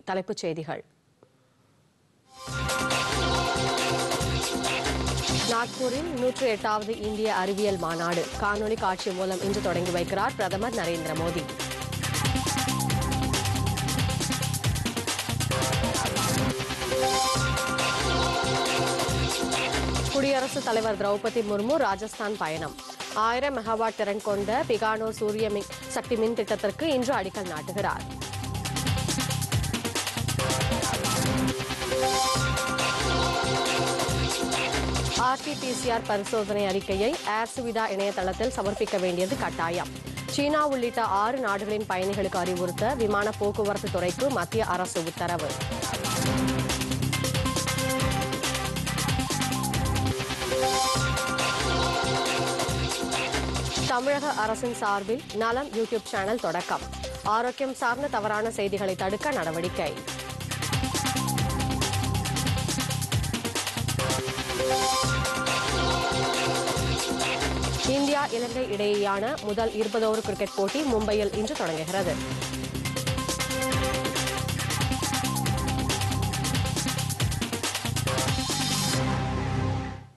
தலைப்புச் செய்திகள் நாக்பூரில் நூற்று எட்டாவது இந்திய அறிவியல் மாநாடு காணொலி காட்சி மூலம் இன்று தொடங்கி வைக்கிறார் பிரதமர் நரேந்திர மோடி குடியரசுத் தலைவர் திரௌபதி முர்மு ராஜஸ்தான் பயணம் ஆயிரம் மெகாவாட் திறன் கொண்ட பிகானோர் சூரிய மின் சக்தி மின் திட்டத்திற்கு இன்று அடிக்கல் நாட்டுகிறார் ஆர்டிபிசிஆர் பரிசோதனை அறிக்கையை ஏர் சுவிதா இணையதளத்தில் சமர்ப்பிக்க வேண்டியது கட்டாயம் சீனா உள்ளிட்ட ஆறு நாடுகளின் பயணிகளுக்கு அறிவுறுத்த விமான போக்குவரத்து துறைக்கு மத்திய அரசு உத்தரவு தமிழக அரசின் சார்பில் நலம் யூடியூப் சேனல் தொடக்கம் ஆரோக்கியம் சார்ந்த தவறான செய்திகளை தடுக்க நடவடிக்கை இந்தியா இலங்கை இடையேயான முதல் இருபதோரு கிரிக்கெட் போட்டி மும்பையில் இன்று தொடங்குகிறது